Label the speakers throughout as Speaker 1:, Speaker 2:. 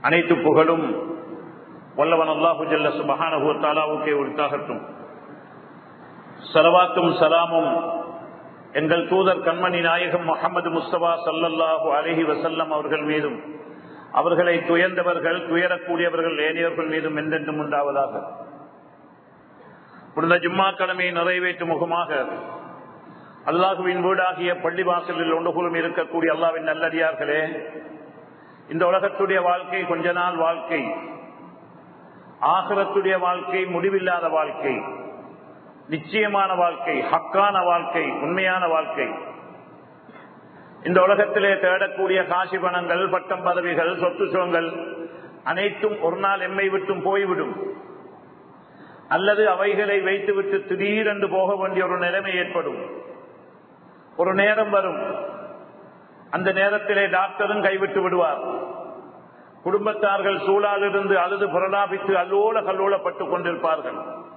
Speaker 1: அனைத்து புகழும் வல்லவன் அல்லாஹு ஜல்ல சுபஹானஹுவத்தாலாவுக்கே உரித்தாகட்டும் சலவாத்தும் சலாமும் எங்கள் தூதர் கண்மணி நாயகம் முகமது முஸ்தபா சல்லல்லாஹு அலஹி வசல்லம் அவர்கள் மீதும் அவர்களை துயர்ந்தவர்கள் துயரக்கூடியவர்கள் ஏனையவர்கள் மீதும் என்றென்றும் உண்டாவதாக புனித ஜும்மா கடமையை நிறைவேற்றும் முகமாக அல்லாஹுவின் வீடாகிய பள்ளிவாசலில் ஒன்றுகுலும் இருக்கக்கூடிய அல்லாவின் நல்லடியார்களே இந்த உலகத்துடைய வாழ்க்கை கொஞ்ச நாள் வாழ்க்கை ஆகரத்துடைய வாழ்க்கை முடிவில்லாத வாழ்க்கை நிச்சயமான வாழ்க்கை ஹக்கான வாழ்க்கை உண்மையான வாழ்க்கை இந்த உலகத்திலே தேடக்கூடிய காசி பணங்கள் பட்டம் பதவிகள் சொத்து சுகங்கள் அனைத்தும் ஒரு நாள் எம்மை விட்டும் போய்விடும் அல்லது அவைகளை வைத்துவிட்டு திடீரென்று போக வேண்டிய ஒரு நிலைமை ஏற்படும் ஒரு நேரம் வரும் அந்த நேரத்திலே டாக்டரும் கைவிட்டு விடுவார் குடும்பத்தார்கள் சூழாலிருந்து அழுது புரளாபித்து அல்லோல கல்லோலப்பட்டுக் கொண்டிருப்பார்கள்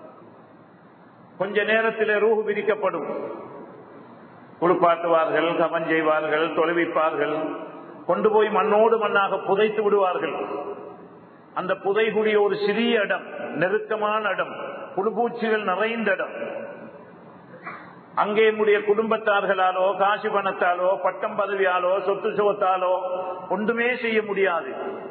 Speaker 1: கொஞ்ச நேரத்திலே ரூஹு விதிக்கப்படும் குளிப்பாட்டுவார்கள் கவன் செய்வார்கள் தொலைவிப்பார்கள் கொண்டு போய் மண்ணோடு மண்ணாக புதைத்து விடுவார்கள் அந்த புதைகுடிய ஒரு சிறிய இடம் நெருக்கமான இடம் புழுபூச்சிகள் நிறைந்த இடம் அங்கே முடிய குடும்பத்தார்களாலோ காசு பணத்தாலோ பட்டம் பதவியாலோ சொத்து சுகத்தாலோ ஒன்றுமே செய்ய முடியாது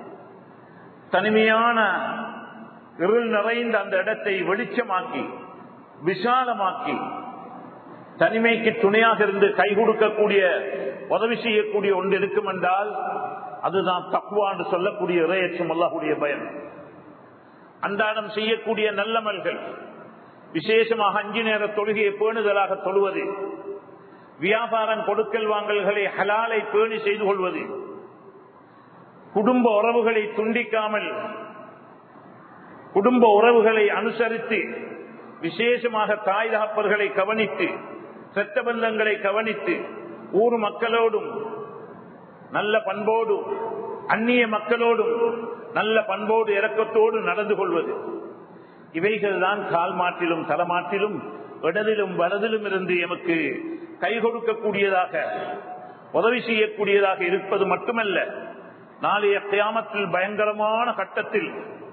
Speaker 1: தனிமையான இருள் நிறைந்த அந்த இடத்தை வெளிச்சமாக்கி விசாலமாக்கி தனிமைக்கு துணையாக இருந்து கை கொடுக்கக்கூடிய உதவி செய்யக்கூடிய ஒன்று இருக்கும் என்றால் அதுதான் தக்குவா என்று சொல்லக்கூடிய இறையச்சம் அல்லாஹுடைய பயம் அன்றாடம் செய்யக்கூடிய நல்லமல்கள் விசேஷமாக அஞ்சு நேர தொழுகையை பேணுதலாக தொழுவது வியாபாரம் கொடுக்கல் வாங்கல்களை ஹலாலை பேணி செய்து கொள்வது குடும்ப உறவுகளை துண்டிக்காமல் குடும்ப உறவுகளை அனுசரித்து விசேஷமாக தாய் தகப்பர்களை கவனித்து செத்த பந்தங்களை கவனித்து ஊர் மக்களோடும் நல்ல பண்போடும் அந்நிய மக்களோடும் நல்ல பண்போடு இறக்கத்தோடு நடந்து கொள்வது இவைகள் தான் கால் மாற்றிலும் தலமாற்றிலும் இடதிலும் வலதிலும் இருந்து எமக்கு கை கொடுக்கக்கூடியதாக உதவி செய்யக்கூடியதாக இருப்பது மட்டுமல்ல நாளைய கியாமத்தில் பயங்கரமான கட்டத்தில்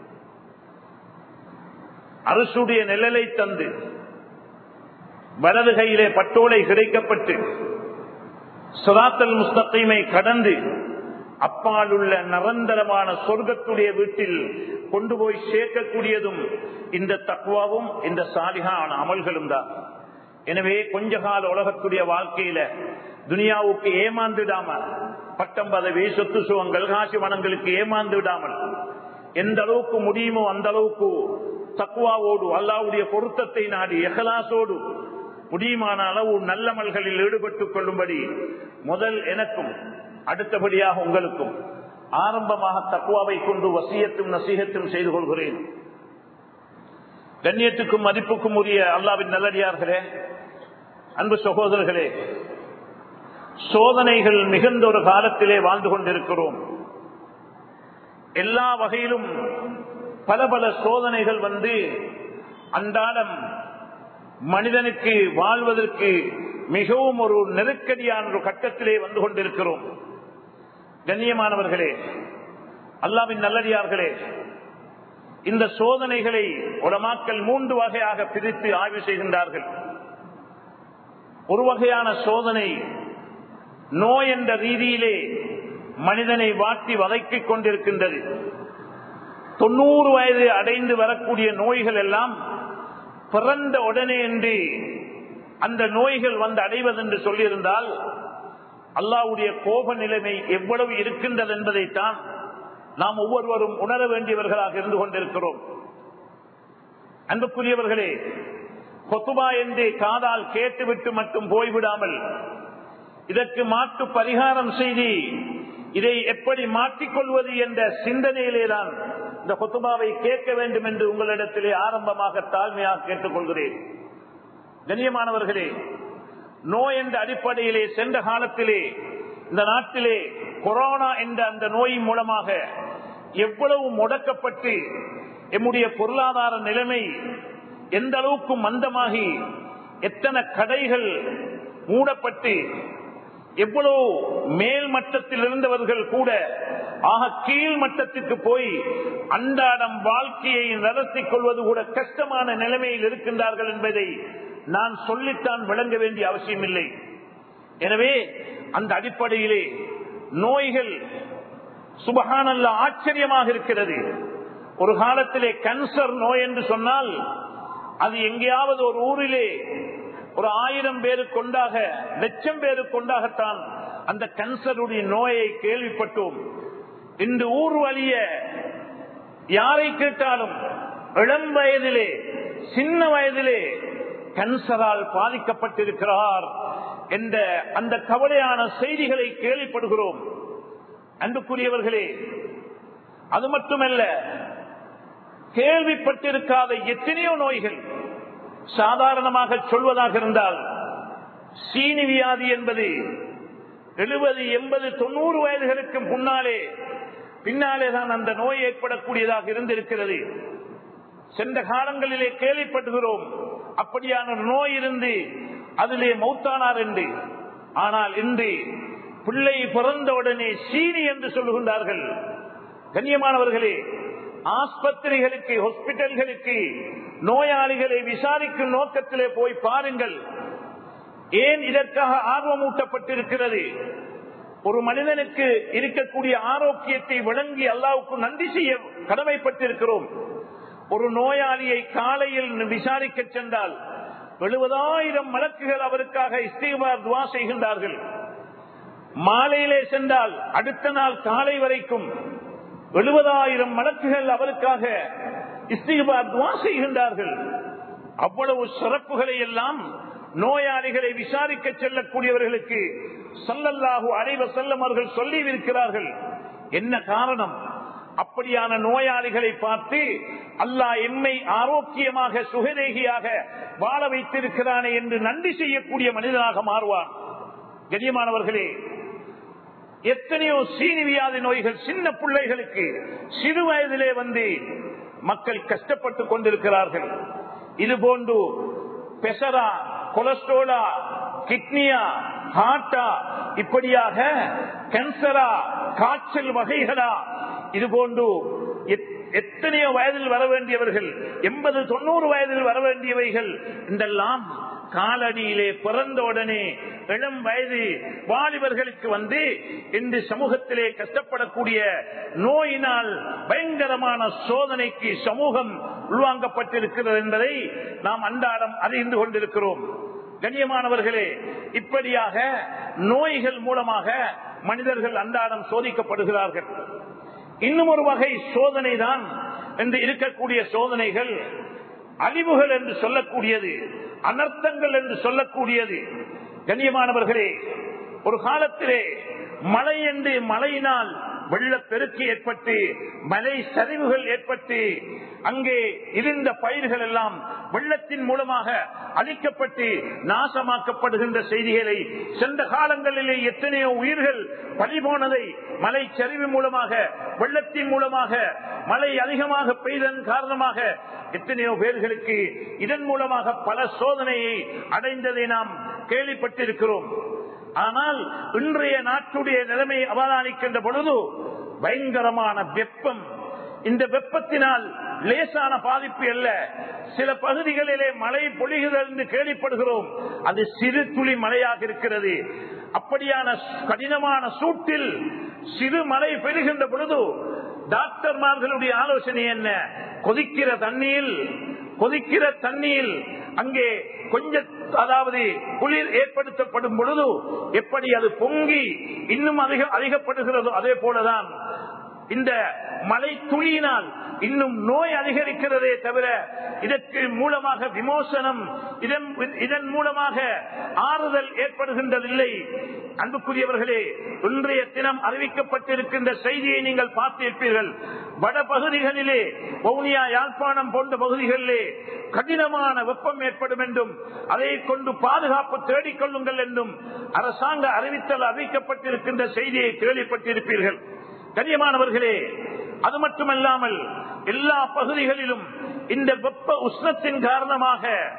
Speaker 1: அரசுடைய நிழலை தந்து வலது கையிலே பட்டோலை கிடைக்கப்பட்டு சுராத்தல் முஸ்தகைமை கடந்து அப்பால் உள்ள நிரந்தரமான சொர்க்கத்துடைய வீட்டில் கொண்டு போய் சேர்க்கக்கூடியதும் இந்த தக்குவாவும் இந்த சாலிகான அமல்களும் தான் எனவே கொஞ்ச கால உலகத்துடைய வாழ்க்கையில துனியாவுக்கு ஏமாந்து விடாமல் பட்டம் பதவி சொத்து சுகங்கள் காசி வனங்களுக்கு ஏமாந்து விடாமல் எந்த அளவுக்கு முடியுமோ அந்த அளவுக்கு தக்குவாவோடு அல்லாவுடைய பொருத்தத்தை நாடி எகலாசோடு முடியுமான அளவு நல்லமல்களில் ஈடுபட்டுக் கொள்ளும்படி முதல் எனக்கும் அடுத்தபடியாக உங்களுக்கும் ஆரம்பமாக தக்குவாவை கொண்டு வசியத்தும் நசீகத்தும் செய்து கொள்கிறேன் கண்ணியத்துக்கும் மதிப்புக்கும் உரிய அல்லாவின் நல்லடியார்களே அன்பு சகோதரர்களே சோதனைகள் மிகுந்த ஒரு காலத்திலே வாழ்ந்து கொண்டிருக்கிறோம் எல்லா வகையிலும் பல பல சோதனைகள் வந்து அன்றாடம் மனிதனுக்கு வாழ்வதற்கு மிகவும் ஒரு நெருக்கடியான ஒரு கட்டத்திலே வந்து கொண்டிருக்கிறோம் கண்ணியமானவர்களே அல்லாவின் நல்லடியார்களே இந்த சோதனைகளை உலமாக்கல் மூன்று வகையாக பிரித்து ஆய்வு செய்கின்றார்கள் ஒரு வகையான சோதனை நோய் என்ற ரீதியிலே மனிதனை வாட்டி வதைக்கிக் கொண்டிருக்கின்றது தொண்ணூறு வயது அடைந்து வரக்கூடிய நோய்கள் எல்லாம் பிறந்த உடனே என்று அந்த நோய்கள் வந்து அடைவதென்று சொல்லியிருந்தால் அல்லாவுடைய கோப நிலைமை எவ்வளவு இருக்கின்றது என்பதைத்தான் நாம் ஒவ்வொருவரும் உணர வேண்டியவர்களாக இருந்து கொண்டிருக்கிறோம் அன்புக்குரியவர்களே கொத்துபா என்று காதால் கேட்டுவிட்டு மட்டும் போய்விடாமல் இதற்கு மாற்று பரிகாரம் செய்து இதை எப்படி மாற்றிக்கொள்வது என்ற சிந்தனையிலேதான் இந்த கொத்துபாவை கேட்க வேண்டும் என்று உங்களிடத்திலே ஆரம்பமாக தாழ்மையாக கேட்டுக்கொள்கிறேன் கண்ணியமானவர்களே நோய் என்ற அடிப்படையிலே சென்ற காலத்திலே இந்த நாட்டிலே கொரோனா என்ற அந்த நோயின் மூலமாக எவ்வளவு முடக்கப்பட்டு எம்முடைய பொருளாதார நிலைமை எந்த அளவுக்கு மந்தமாகி எத்தனை கடைகள் மூடப்பட்டு எவ்வளவு மேல் மட்டத்தில் இருந்தவர்கள் கூட ஆக கீழ் மட்டத்திற்கு போய் அன்றாடம் வாழ்க்கையை நடத்திக் கொள்வது கூட கஷ்டமான நிலைமையில் இருக்கின்றார்கள் என்பதை நான் சொல்லித்தான் விளங்க வேண்டிய அவசியம் இல்லை எனவே அந்த அடிப்படையிலே நோய்கள் சுபகானல்ல ஆச்சரியமாக இருக்கிறது ஒரு காலத்திலே கேன்சர் நோய் என்று சொன்னால் அது எங்கேயாவது ஒரு ஊரிலே ஒரு ஆயிரம் பேரு கொண்டாக லட்சம் பேரு கொண்டாகத்தான் அந்த கேன்சருடைய நோயை கேள்விப்பட்டோம் இன்று ஊர் வழிய யாரை கேட்டாலும் இளம் வயதிலே சின்ன வயதிலே கேன்சரால் பாதிக்கப்பட்டிருக்கிறார் என்ற அந்த கவலையான செய்திகளை கேள்விப்படுகிறோம் அன்புக்குரியவர்களே அது மட்டுமல்ல கேள்விப்பட்டிருக்காத எத்தனையோ நோய்கள் சாதாரணமாக சொல்வதாக இருந்தால் சீனி வியாதி என்பது எழுபது எண்பது தொண்ணூறு வயதுகளுக்கு முன்னாலே பின்னாலே தான் அந்த நோய் ஏற்படக்கூடியதாக இருந்திருக்கிறது சென்ற காலங்களிலே கேள்விப்படுகிறோம் அப்படியான நோய் இருந்து அதிலே மௌத்தானார் என்று ஆனால் இன்று பிள்ளை பிறந்தவுடனே சீனி என்று சொல்லுகின்றார்கள் கண்ணியமானவர்களே ஆஸ்பத்திரிகளுக்கு ஹாஸ்பிட்டல்களுக்கு நோயாளிகளை விசாரிக்கும் நோக்கத்திலே போய் பாருங்கள் ஏன் இதற்காக ஆர்வமூட்டப்பட்டிருக்கிறது ஒரு மனிதனுக்கு இருக்கக்கூடிய ஆரோக்கியத்தை வழங்கி அல்லாவுக்கு நன்றி செய்ய கடமைப்பட்டிருக்கிறோம் ஒரு நோயாளியை காலையில் விசாரிக்க சென்றால் எழுபதாயிரம் வழக்குகள் அவருக்காக இஸ்தீபார் துவா செய்கின்றார்கள் மாலையிலே சென்றால் அடுத்த நாள் காலை வரைக்கும் எழுபதாயிரம் வழக்குகள் அவருக்காக இஸ்தீபார் துவா செய்கின்றார்கள் அவ்வளவு சிறப்புகளை எல்லாம் நோயாளிகளை விசாரிக்க செல்லக்கூடியவர்களுக்கு சல்லல்லாஹு அலைவ செல்லம் அவர்கள் சொல்லி இருக்கிறார்கள் என்ன காரணம் அப்படியான நோயாளிகளை பார்த்து அல்லாஹ் எம்மை ஆரோக்கியமாக சுகதேகியாக வாழ வைத்திருக்கிறானே என்று நன்றி செய்யக்கூடிய மனிதனாக மாறுவான் கண்ணியமானவர்களே எத்தனையோ சீனி வியாதி நோய்கள் சின்ன பிள்ளைகளுக்கு சிறு வயதிலே வந்து மக்கள் கஷ்டப்பட்டுக் கொண்டிருக்கிறார்கள் இது போன்று பெசரா கொலஸ்ட்ரோலா கிட்னியா ஹார்ட்டா இப்படியாக கேன்சரா காய்ச்சல் வகைகளா இது போன்று எத்தனையோ வயதில் வர வேண்டியவர்கள் எண்பது தொண்ணூறு வயதில் வர வேண்டியவைகள் இதெல்லாம் காலடியிலே பிறந்த உடனே இளம் வயது வாலிபர்களுக்கு வந்து இன்று சமூகத்திலே கஷ்டப்படக்கூடிய நோயினால் பயங்கரமான சோதனைக்கு சமூகம் உள்வாங்கப்பட்டிருக்கிறது என்பதை நாம் அன்றாடம் அறிந்து கொண்டிருக்கிறோம் கண்ணியமானவர்களே இப்படியாக நோய்கள் மூலமாக மனிதர்கள் அன்றாடம் சோதிக்கப்படுகிறார்கள் இன்னும் ஒரு வகை சோதனை தான் என்று இருக்கக்கூடிய சோதனைகள் அழிவுகள் என்று சொல்லக்கூடியது அனர்த்தங்கள் என்று சொல்லக்கூடியது கண்ணியமானவர்களே ஒரு காலத்திலே மழை என்று மழையினால் வெள்ளப்பெருக்கு ஏற்பட்டு மலை சரிவுகள் ஏற்பட்டு அங்கே இருந்த பயிர்கள் எல்லாம் வெள்ளத்தின் மூலமாக அழிக்கப்பட்டு நாசமாக்கப்படுகின்ற செய்திகளை சென்ற காலங்களிலே எத்தனையோ உயிர்கள் பறிபோனதை மலை சரிவு மூலமாக வெள்ளத்தின் மூலமாக மழை அதிகமாக பெய்ததன் காரணமாக எத்தனையோ பேர்களுக்கு இதன் மூலமாக பல சோதனையை அடைந்ததை நாம் கேள்விப்பட்டிருக்கிறோம் ஆனால் இன்றைய நாட்டுடைய நிலைமையை அவதானிக்கின்ற பொழுது பயங்கரமான வெப்பம் இந்த வெப்பத்தினால் லேசான பாதிப்பு அல்ல சில பகுதிகளிலே மழை பொழிகிறது என்று கேள்விப்படுகிறோம் அது சிறு துளி மழையாக இருக்கிறது அப்படியான கடினமான சூட்டில் சிறு மழை பெறுகின்ற பொழுது டாக்டர்மார்களுடைய ஆலோசனை என்ன கொதிக்கிற தண்ணீர் கொதிக்கிற தண்ணீர் அங்கே கொஞ்சம் அதாவது குளிர் ஏற்படுத்தப்படும் பொழுது எப்படி அது பொங்கி இன்னும் அதிக அதிகப்படுகிறதோ அதே போலதான் இந்த மழை துளியினால் இன்னும் நோய் அதிகரிக்கிறதே தவிர இதற்கு மூலமாக விமோசனம் இதன் இதன் மூலமாக ஆறுதல் ஏற்படுகின்றதில்லை அன்புக்குரியவர்களே இன்றைய தினம் அறிவிக்கப்பட்டிருக்கின்ற செய்தியை நீங்கள் பார்த்திருப்பீர்கள் வட பகுதிகளிலே வவுனியா யாழ்ப்பாணம் போன்ற பகுதிகளிலே கடினமான வெப்பம் ஏற்படும் என்றும் அதை கொண்டு பாதுகாப்பு தேடிக் கொள்ளுங்கள் என்றும் அரசாங்க அறிவித்தல் அறிவிக்கப்பட்டிருக்கின்ற செய்தியை கேள்விப்பட்டிருப்பீர்கள் கண்ணியமானவர்களே அது மட்டுமல்லாமல் எல்லா பகுதிகளிலும் இந்த வெப்ப உஷ்ணத்தின் காரணமாக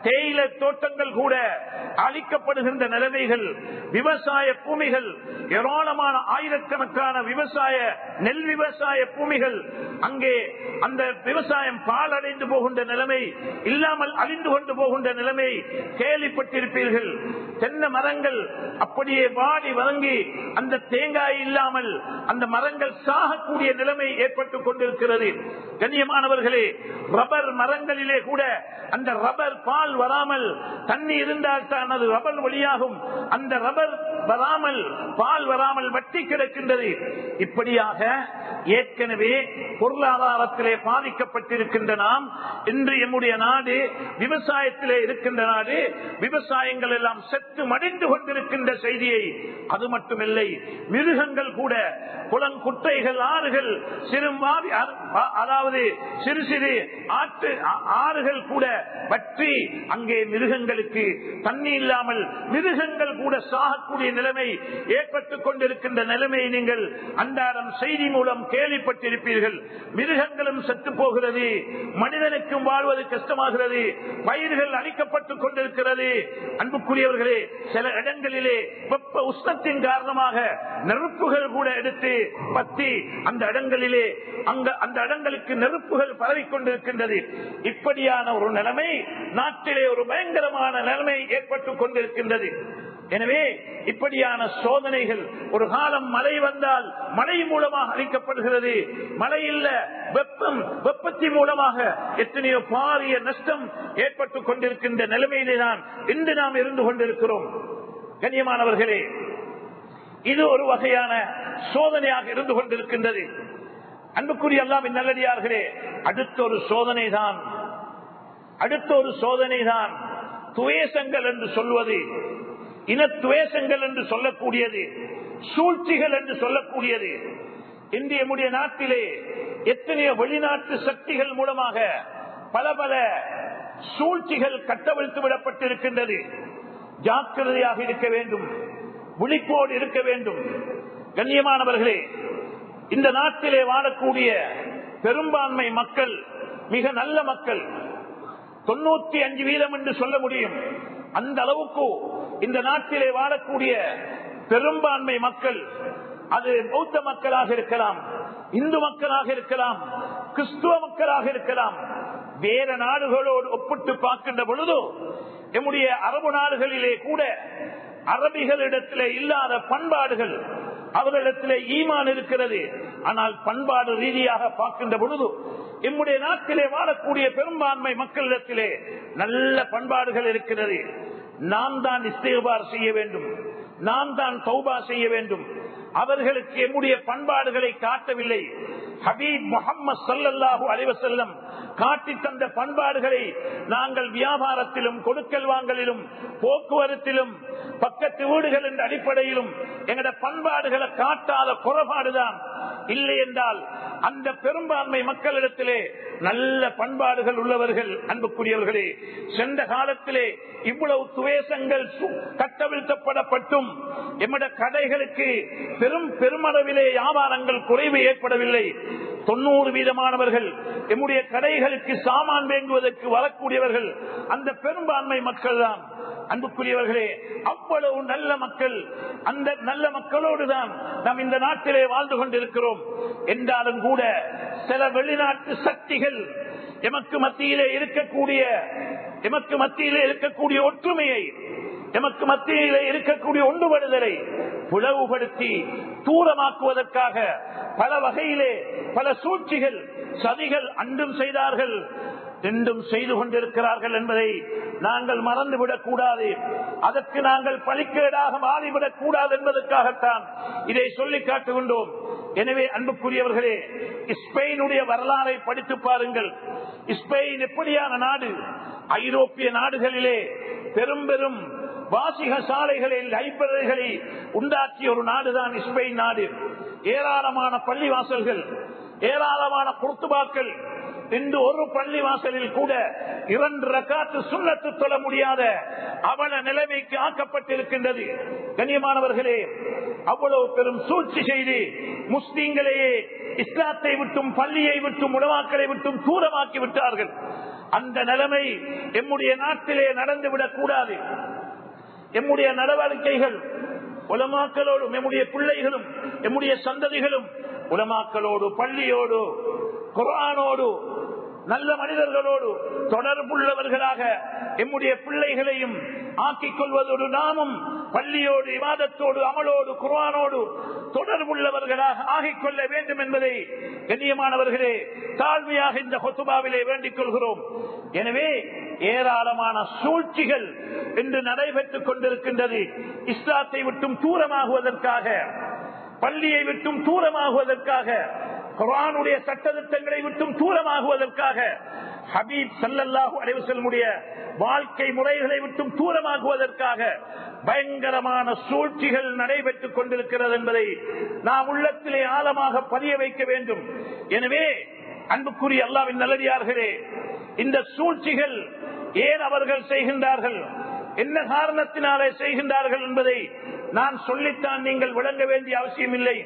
Speaker 1: தேயில தோட்டங்கள் கூட அழிக்கப்படுகின்ற நிலைமைகள் விவசாய பூமிகள் ஏராளமான ஆயிரக்கணக்கான விவசாய நெல் விவசாய பூமிகள் அங்கே அந்த விவசாயம் பாலடைந்து போகின்ற நிலைமை இல்லாமல் அழிந்து கொண்டு போகின்ற நிலைமை கேள்விப்பட்டிருப்பீர்கள் தென்னை மரங்கள் அப்படியே வாடி வதங்கி அந்த தேங்காய் இல்லாமல் அந்த மரங்கள் சாகக்கூடிய நிலைமை ஏற்பட்டுக் கொண்டிருக்கிறது கண்ணியமானவர்களே ரப்பர் மரங்களிலே கூட அந்த ரப்பர் பால் வராமல் தண்ணி இருந்தால் தான் அது ரப்பர் வழியாகும் அந்த ரப்பர் வராமல் பால் வராமல் வட்டி கிடக்கின்றது இப்படியாக ஏற்கனவே பொருளாதாரத்திலே பாதிக்கப்பட்டிருக்கின்ற நாம் இன்று எம்முடைய நாடு விவசாயத்திலே இருக்கின்ற நாடு விவசாயங்கள் எல்லாம் செத்து மடிந்து கொண்டிருக்கின்ற செய்தியை அது மட்டுமில்லை மிருகங்கள் கூட குளங்குட்டைகள் ஆறுகள் சிறு மாவி அதாவது சிறு சிறு ஆற்று ஆறுகள் கூட வற்றி அங்கே மிருகங்களுக்கு தண்ணி இல்லாமல் மிருகங்கள் கூட சாகக்கூடிய நிலைமை ஏற்பட்டுக் கொண்டிருக்கின்ற நிலைமையை நீங்கள் அன்றாடம் செய்தி மூலம் கேள்விப்பட்டிருப்பீர்கள் மிருகங்களும் செத்து போகிறது மனிதனுக்கும் வாழ்வது கஷ்டமாகிறது பயிர்கள் அழிக்கப்பட்டுக் கொண்டிருக்கிறது அன்புக்குரியவர்களே சில இடங்களிலே வெப்ப உஷ்ணத்தின் காரணமாக நெருப்புகள் கூட எடுத்து பத்தி அந்த இடங்களிலே அங்க அந்த இடங்களுக்கு நெருப்புகள் பரவிக் கொண்டிருக்கின்றது இப்படியான ஒரு நிலைமை நாட்டிலே ஒரு பயங்கரமான நிலைமை ஏற்பட்டுக் கொண்டிருக்கின்றது எனவே இப்படியான சோதனைகள் ஒரு காலம் மழை வந்தால் மழை மூலமாக அளிக்கப்படுகிறது மழை இல்ல வெப்பம் வெப்பத்தின் மூலமாக எத்தனையோ பாரிய நஷ்டம் ஏற்பட்டுக் கொண்டிருக்கின்ற நிலைமையிலே தான் இன்று நாம் இருந்து கொண்டிருக்கிறோம் கண்ணியமானவர்களே இது ஒரு வகையான சோதனையாக இருந்து கொண்டிருக்கின்றது அன்புக்குரிய எல்லாம் நல்லடியார்களே அடுத்த ஒரு சோதனை தான் அடுத்த ஒரு சோதனை தான் துவேசங்கள் என்று சொல்வது இனத்துவேசங்கள் என்று சொல்லக்கூடியது சூழ்ச்சிகள் என்று சொல்லக்கூடியது இந்திய நம்முடைய நாட்டிலே எத்தனையோ வெளிநாட்டு சக்திகள் மூலமாக பல பல சூழ்ச்சிகள் கட்டவிழ்த்து விடப்பட்டிருக்கின்றது ஜாக்கிரதையாக இருக்க வேண்டும் விழிப்போடு இருக்க வேண்டும் கண்ணியமானவர்களே இந்த நாட்டிலே வாழக்கூடிய பெரும்பான்மை மக்கள் மிக நல்ல மக்கள் தொண்ணூத்தி அஞ்சு வீதம் என்று சொல்ல முடியும் அந்த அளவுக்கு இந்த நாட்டிலே வாழக்கூடிய பெரும்பான்மை மக்கள் அது பௌத்த மக்களாக இருக்கலாம் இந்து மக்களாக இருக்கலாம் கிறிஸ்துவ மக்களாக இருக்கலாம் வேற நாடுகளோடு ஒப்பிட்டு பார்க்கின்ற பொழுது நம்முடைய அரபு நாடுகளிலே கூட அரபிகளிடத்திலே இல்லாத பண்பாடுகள் அவர்களிடத்திலே ஈமான் இருக்கிறது ஆனால் பண்பாடு ரீதியாக பார்க்கின்ற பொழுது எம்முடைய நாட்டிலே வாழக்கூடிய பெரும்பான்மை மக்களிடத்திலே நல்ல பண்பாடுகள் இருக்கிறது நாம் தான் இஸ்தேபார் செய்ய வேண்டும் நாம் தான் தௌபா செய்ய வேண்டும் அவர்களுக்கு எம்முடைய பண்பாடுகளை காட்டவில்லை ஹபீப் முகமது சல்லல்லாஹூ அலைவசல்லம் காட்டி தந்த பண்பாடுகளை நாங்கள் வியாபாரத்திலும் கொடுக்கல் வாங்கலிலும் போக்குவரத்திலும் பக்கத்து வீடுகள் என்ற அடிப்படையிலும் எங்கட பண்பாடுகளை காட்டாத குறைபாடுதான் இல்லை என்றால் அந்த பெரும்பான்மை மக்களிடத்திலே நல்ல பண்பாடுகள் உள்ளவர்கள் அன்புக்குரியவர்களே சென்ற காலத்திலே இவ்வளவு துவேசங்கள் கட்டவிழ்த்தப்படப்பட்டும் எம்மட கடைகளுக்கு பெரும் பெருமளவிலே வியாபாரங்கள் குறைவு ஏற்படவில்லை தொண்ணூறு வீதமானவர்கள் எம்முடைய கடைகளுக்கு சாமான் வேங்குவதற்கு வரக்கூடியவர்கள் அந்த பெரும்பான்மை மக்கள் தான் அன்புக்குரியவர்களே அவ்வளவு நல்ல மக்கள் அந்த நல்ல மக்களோடு தான் நாம் இந்த நாட்டிலே வாழ்ந்து கொண்டிருக்கிறோம் என்றாலும் கூட சில வெளிநாட்டு சக்திகள் எமக்கு மத்தியிலே இருக்கக்கூடிய எமக்கு மத்தியிலே இருக்கக்கூடிய ஒற்றுமையை எமக்கு மத்தியிலே இருக்கக்கூடிய ஒன்றுபடுதலை புலவுபடுத்தி தூரமாக்குவதற்காக பல வகையிலே பல சூழ்ச்சிகள் சதிகள் அன்றும் செய்தார்கள் ரெண்டும் செய்து கொண்டிருக்கிறார்கள் என்பதை நாங்கள் மறந்துவிடக் கூடாது அதற்கு நாங்கள் பழிக்கேடாக மாறிவிடக் கூடாது என்பதற்காகத்தான் இதை சொல்லி காட்டுகின்றோம் எனவே அன்புக்குரியவர்களே ஸ்பெயினுடைய வரலாறை படித்து பாருங்கள் ஸ்பெயின் எப்படியான நாடு ஐரோப்பிய நாடுகளிலே பெரும் பெரும் வாசிக சாலைகளில் லைப்ரரிகளை உண்டாக்கிய ஒரு நாடுதான் ஸ்பெயின் நாடு ஏராளமான பள்ளிவாசல்கள் ஏராளமான குர்த்துபாக்கள் இன்று ஒரு பள்ளி வாசலில் கூட இரண்டு ரக்காத்து சுண்ணத்து தொழ முடியாத அவல நிலைமைக்கு ஆக்கப்பட்டிருக்கின்றது கண்ணியமானவர்களே அவ்வளவு பெரும் சூழ்ச்சி செய்து முஸ்லீம்களையே இஸ்லாத்தை விட்டும் பள்ளியை விட்டும் உலமாக்களை விட்டும் தூரமாக்கி விட்டார்கள் அந்த நிலைமை எம்முடைய நாட்டிலே நடந்துவிடக் கூடாது எம்முடைய நடவடிக்கைகள் உலமாக்களோடும் எம்முடைய பிள்ளைகளும் எம்முடைய சந்ததிகளும் உலமாக்களோடு பள்ளியோடு குரானோடு நல்ல மனிதர்களோடு தொடர்புள்ளவர்களாக எம்முடைய பிள்ளைகளையும் ஆக்கிக் கொள்வதோடு நாமும் பள்ளியோடு விவாதத்தோடு அமலோடு குர்ஆனோடு தொடர்புள்ளவர்களாக ஆகிக் கொள்ள வேண்டும் என்பதை கண்ணியமானவர்களே தாழ்மையாக இந்த கொத்துபாவிலே வேண்டிக் கொள்கிறோம் எனவே ஏராளமான சூழ்ச்சிகள் இன்று நடைபெற்றுக் கொண்டிருக்கின்றது இஸ்லாத்தை விட்டும் தூரமாகுவதற்காக பள்ளியை விட்டும் தூரமாகுவதற்காக குரானுடைய சட்டத்திட்டங்களை விட்டும் தூரமாகுவதற்காக ஹபீப் சல்லல்லாஹு அலைவசல்முடைய வாழ்க்கை முறைகளை விட்டும் தூரமாகுவதற்காக பயங்கரமான சூழ்ச்சிகள் நடைபெற்றுக் கொண்டிருக்கிறது என்பதை நாம் உள்ளத்திலே ஆழமாக பதிய வைக்க வேண்டும் எனவே அன்புக்குரிய அல்லாவின் நல்லடியார்களே இந்த சூழ்ச்சிகள் ஏன் அவர்கள் செய்கின்றார்கள் என்ன காரணத்தினாலே செய்கின்றார்கள் என்பதை நான் சொல்லித்தான் நீங்கள் விளங்க வேண்டிய அவசியம் இல்லை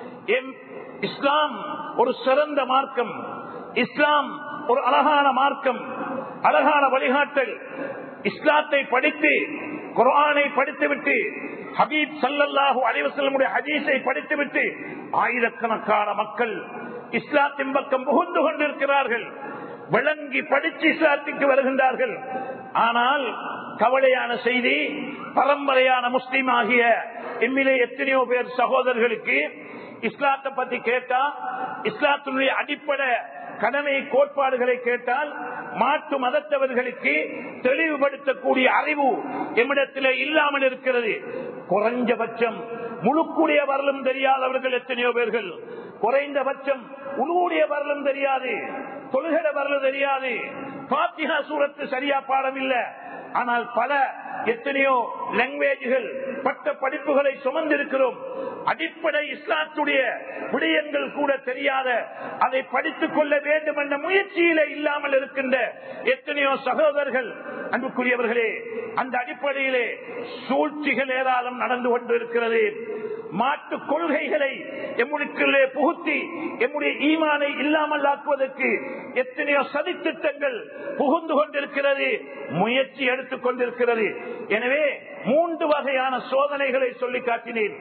Speaker 1: இஸ்லாம் ஒரு சிறந்த மார்க்கம் இஸ்லாம் ஒரு அழகான மார்க்கம் அழகான வழிகாட்டல் இஸ்லாத்தை படித்து குரானை படித்துவிட்டு ஹபீப் சல்லல்லாஹு அலைவசல்லமுடைய ஹதீஸை படித்துவிட்டு ஆயிரக்கணக்கான மக்கள் இஸ்லாத்தின் பக்கம் புகுந்து கொண்டிருக்கிறார்கள் விளங்கி படித்து இஸ்லாத்திற்கு வருகின்றார்கள் ஆனால் கவலையான செய்தி பரம்பரையான முஸ்லீம் ஆகிய எம்மிலே எத்தனையோ பேர் சகோதரர்களுக்கு இஸ்லாத்தை பத்தி கேட்டா இஸ்லாத்தினுடைய அடிப்படை கடமை கோட்பாடுகளை கேட்டால் மாற்று மதத்தவர்களுக்கு தெளிவுபடுத்தக்கூடிய அறிவு எம்மிடத்தில் இல்லாமல் இருக்கிறது குறைஞ்சபட்சம் முழுக்கூடிய வரலும் தெரியாதவர்கள் எத்தனையோ பேர்கள் குறைந்தபட்சம் உழுவுடைய வரலும் தெரியாது தொழுகிற வரலும் தெரியாது பாத்திகா சூரத்து சரியா பாடம் இல்ல ஆனால் பல எத்தனையோ லாங்குவேஜ்கள் பட்ட படிப்புகளை சுமந்திருக்கிறோம் அடிப்படை இஸ்லாத்துடைய விடயங்கள் கூட தெரியாத அதை படித்துக் கொள்ள வேண்டும் என்ற முயற்சியில இல்லாமல் இருக்கின்ற எத்தனையோ சகோதரர்கள் அன்புக்குரியவர்களே அந்த அடிப்படையிலே சூழ்ச்சிகள் ஏராளம் நடந்து கொண்டிருக்கிறது மாற்று கொள்கைகளை எம்முடிக்குள்ளே புகுத்தி எம்முடைய ஈமானை இல்லாமல் ஆக்குவதற்கு எத்தனையோ சதித்திட்டங்கள் புகுந்து கொண்டிருக்கிறது முயற்சி எடுத்துக் கொண்டிருக்கிறது எனவே மூன்று வகையான சோதனைகளை சொல்லி காட்டினேன்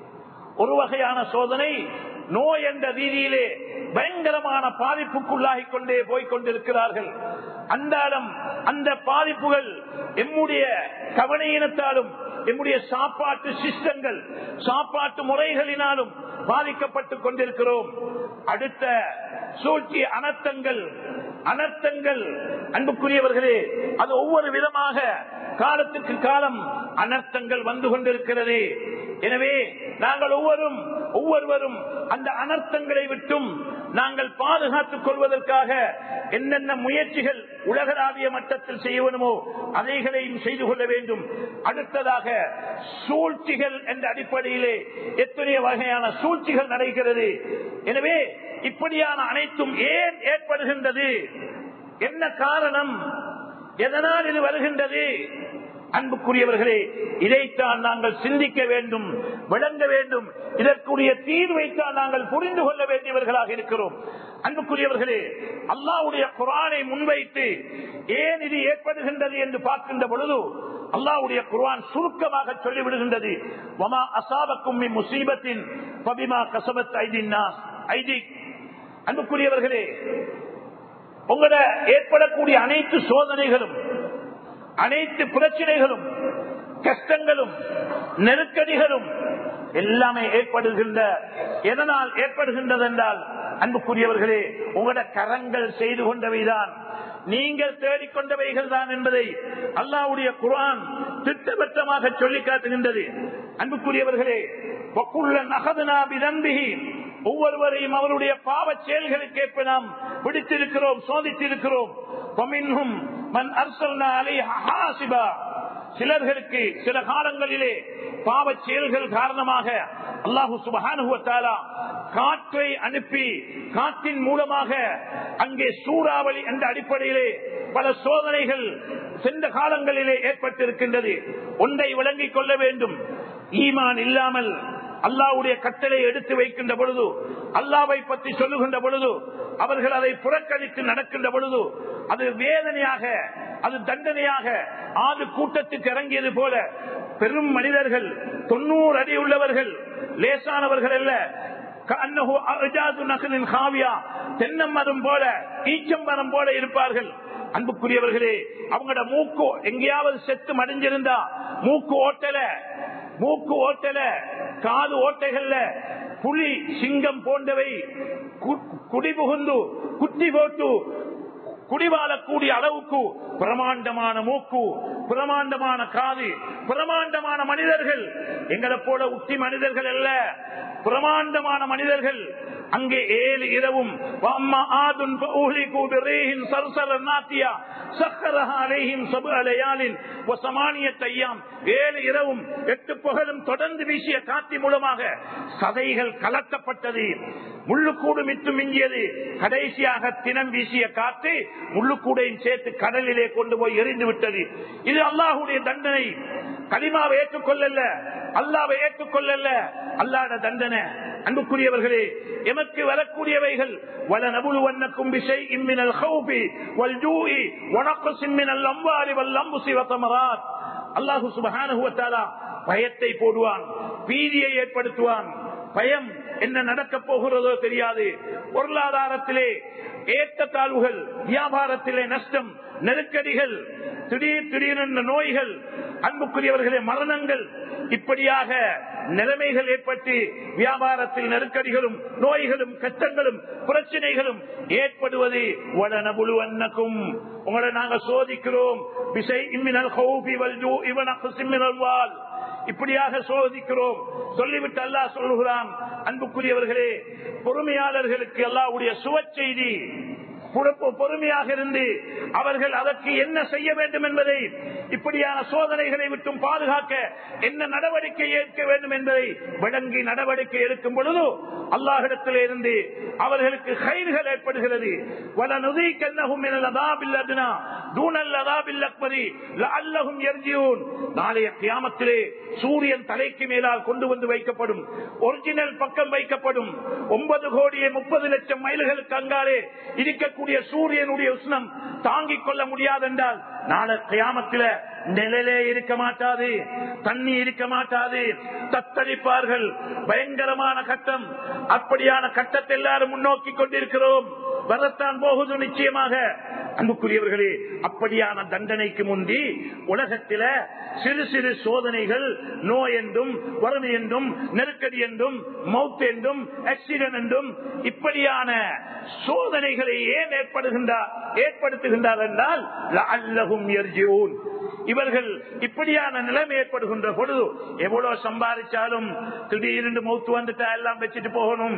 Speaker 1: ஒரு வகையான சோதனை நோய் என்ற ரீதியிலே பயங்கரமான பாதிப்புக்குள்ளாகி கொண்டே போய்கொண்டிருக்கிறார்கள் அன்றாடம் அந்த பாதிப்புகள் எம்முடைய கவனையினத்தாலும் எம்முடைய சாப்பாட்டு சிஸ்டங்கள் சாப்பாட்டு முறைகளினாலும் பாதிக்கப்பட்டுக் கொண்டிருக்கிறோம் அடுத்த சூழ்ச்சி அனர்த்தங்கள் அனர்த்தங்கள் அன்புக்குரியவர்களே அது ஒவ்வொரு விதமாக காலத்துக்கு காலம் அனர்த்தங்கள் வந்து கொண்டிருக்கிறது எனவே நாங்கள் ஒவ்வொரும் ஒவ்வொருவரும் அந்த அனர்த்தங்களை விட்டும் நாங்கள் பாதுகாத்துக் கொள்வதற்காக என்னென்ன முயற்சிகள் உலகளாவிய மட்டத்தில் செய்யணுமோ அதைகளையும் செய்து கொள்ள வேண்டும் அடுத்ததாக சூழ்ச்சிகள் என்ற அடிப்படையிலே எத்தனைய வகையான சூழ்ச்சிகள் நடக்கிறது எனவே இப்படியான அனைத்தும் ஏன் ஏற்படுகின்றது என்ன காரணம் எதனால் இது வருகின்றது அன்புக்குரியவர்களே இதைத்தான் நாங்கள் சிந்திக்க வேண்டும் விளங்க வேண்டும் இதற்குரிய தீர்வைத்தான் நாங்கள் புரிந்து கொள்ள வேண்டியவர்களாக இருக்கிறோம் அன்புக்குரியவர்களே அல்லாவுடைய குரானை முன்வைத்து ஏன் இது ஏற்படுகின்றது என்று பார்க்கின்ற பொழுது அல்லாவுடைய குர்ஆன் சுருக்கமாக சொல்லிவிடுகின்றது வமா அசாபக்கும் முசீபத்தின் பபிமா கசபத் ஐதின்னா ஐதி அன்புக்குரியவர்களே உங்களோட ஏற்படக்கூடிய அனைத்து சோதனைகளும் அனைத்து பிரச்சனைகளும் கஷ்டங்களும் நெருக்கடிகளும் எல்லாமே ஏற்படுகின்ற எதனால் ஏற்படுகின்றது என்றால் அன்புக்குரியவர்களே உங்களோட கரங்கள் செய்து கொண்டவைதான் நீங்கள் தேடிக்கொண்டவைகள் தான் என்பதை அல்லாவுடைய குரான் திட்டவட்டமாக சொல்லி காட்டுகின்றது அன்புக்குரியவர்களே ஒவ்வொருவரையும் அவருடைய பாவ செயல்களுக்கேற்ப நாம் பிடித்திருக்கிறோம் சோதித்திருக்கிறோம் சிலர்களுக்கு சில காலங்களிலே பாவ செயல்கள் காரணமாக அல்லாஹு சுபகானுவத்தாலா காற்றை அனுப்பி காற்றின் மூலமாக அங்கே சூறாவளி என்ற அடிப்படையிலே பல சோதனைகள் சென்ற காலங்களிலே ஏற்பட்டிருக்கின்றது ஒன்றை விளங்கிக் கொள்ள வேண்டும் ஈமான் இல்லாமல் அல்லாவுடைய கட்டளை எடுத்து வைக்கின்ற பொழுது அல்லாவை பற்றி சொல்லுகின்ற பொழுது அவர்கள் அதை புறக்கணித்து நடக்கின்ற பொழுது அது வேதனையாக அது தண்டனையாக ஆறு கூட்டத்துக்கு இறங்கியது போல பெரும் மனிதர்கள் தொண்ணூறு அடி உள்ளவர்கள் லேசானவர்கள் அல்ல கஅன்னஹு அஜாது நகலின் காவியா தென்னமரம் போல ஈச்சம்பரம் போல இருப்பார்கள் அன்புக்குரியவர்களே அவங்களோட மூக்கு எங்கேயாவது செத்து மடிஞ்சிருந்தா மூக்கு ஓட்டல மூக்கு ஓட்டல காது ஓட்டைகள்ல புலி சிங்கம் போன்றவை கு- குடிபுகுந்து குத்தி போட்டு குடிவாழக்கூடிய அளவுக்கு பிரமாண்டமான மூக்கு பிரமாண்டமான காது பிரமாண்டமான மனிதர்கள் எங்களை போல உத்தி மனிதர்கள் அல்ல பிரமாண்டமான மனிதர்கள் அங்கே ஏழு இரவும் وَأَمَّا عَادٌ فَأُهْلِكُوا بِرِيحٍ صَرْصَرٍ عَاتِيَةٍ سَخَّرَهَا عَلَيْهِمْ سَبْعَ لَيَالٍ وَثَمَانِيَةَ أَيَّامٍ ஏழு இரவும் எட்டு பகலும் தொடர்ந்து வீசிய காத்தி மூலமாக சதைகள் கலக்கப்பட்டது முள்ளுக்கூடு மித்து மிஞ்சியது கடைசியாக தினம் வீசிய காத்து முள்ளுக்கூடையும் சேர்த்து கடலிலே கொண்டு போய் எரிந்து விட்டது இது அல்லாஹுடைய தண்டனை கலிமாவை ஏற்றுக்கொள்ளல அல்லாவை ஏற்றுக்கொள்ளல அல்லாத தண்டனை அன்புக்குரியவர்களே எமக்கு வரக்கூடியவைகள் வல நபுலுவன்னக்கும் விஷய் இம்மினல் ஹௌபி வல் ஜூஇ வனக்கசின் மினல் அம்வாலி வல் அம்புசி வத்தமராத் அல்லாஹு சுபஹானஹு வ தஆலா பயத்தை போடுவான் பீதியை ஏற்படுத்துவான் பயம் என்ன நடக்க போகிறதோ தெரியாது பொருளாதாரத்திலே ஏற்றத்தாழ்வுகள் வியாபாரத்திலே நஷ்டம் நெருக்கடிகள் திடீர் திடீரென்ற நோய்கள் அன்புக்குரியவர்களே மரணங்கள் இப்படியாக நிலைமைகள் ஏற்பட்டு வியாபாரத்தில் நெருக்கடிகளும் நோய்களும் கஷ்டங்களும் பிரச்சனைகளும் ஏற்படுவது வடனபுழுவன்னக்கும் உங்களை நாங்க சோதிக்கிறோம் விசை இம்மினல் ஹௌபி வல்ஜூ இவனக்கு சிம்மினல் வால் இப்படியாக சோதிக்கிறோம் சொல்லிவிட்டு அல்லாஹ் சொல்லுகிறான் அன்புக்குரியவர்களே பொறுமையாளர்களுக்கு அல்லாஹ்வுடைய சுவ செய்தி பொறுமையாக இருந்து அவர்கள் அதற்கு என்ன செய்ய வேண்டும் என்பதை இப்படியான சோதனைகளை விட்டும் பாதுகாக்க என்ன நடவடிக்கை ஏற்க வேண்டும் என்பதை விளங்கி நடவடிக்கை எடுக்கும் பொழுது அல்லாஹிடத்தில் இருந்து அவர்களுக்கு கைதுகள் ஏற்படுகிறது வல நுதிக்கன்னகும் எனலதாபில்லதுனா தூணல்லதாபில்லக்பரி அல்லகும் எர்ஜியூன் நாளைய கியாமத்திலே சூரியன் தலைக்கு மேலால் கொண்டு வந்து வைக்கப்படும் ஒரிஜினல் பக்கம் வைக்கப்படும் ஒன்பது கோடியே முப்பது லட்சம் மைல்களுக்கு அங்காலே இருக்கக்கூடிய சூரியனுடைய உஷ்ணம் தாங்கிக் கொள்ள முடியாது என்றால் நாளை கியாமத்தில நிழலே இருக்க மாட்டாது தண்ணி இருக்க மாட்டாது தத்தளிப்பார்கள் பயங்கரமான கட்டம் அப்படியான கட்டத்தை எல்லாரும் முன்னோக்கி கொண்டிருக்கிறோம் வரத்தான் போகுது நிச்சயமாக அன்புக்குரியவர்களே அப்படியான தண்டனைக்கு முந்தி உலகத்தில சிறு சிறு சோதனைகள் நோய் என்றும் வறுமை என்றும் நெருக்கடி என்றும் மவுத் என்றும் ஆக்சிடென்ட் என்றும் இப்படியான சோதனைகளை ஏன் ஏற்படுகின்றார் ஏற்படுத்துகின்றார் என்றால் அல்லகும் எர்ஜியூன் இவர்கள் இப்படியான நிலைமை ஏற்படுகின்ற பொழுது எவ்வளவு சம்பாதிச்சாலும் திடீர்னு மௌத்து வந்துட்டா எல்லாம் வச்சுட்டு போகணும்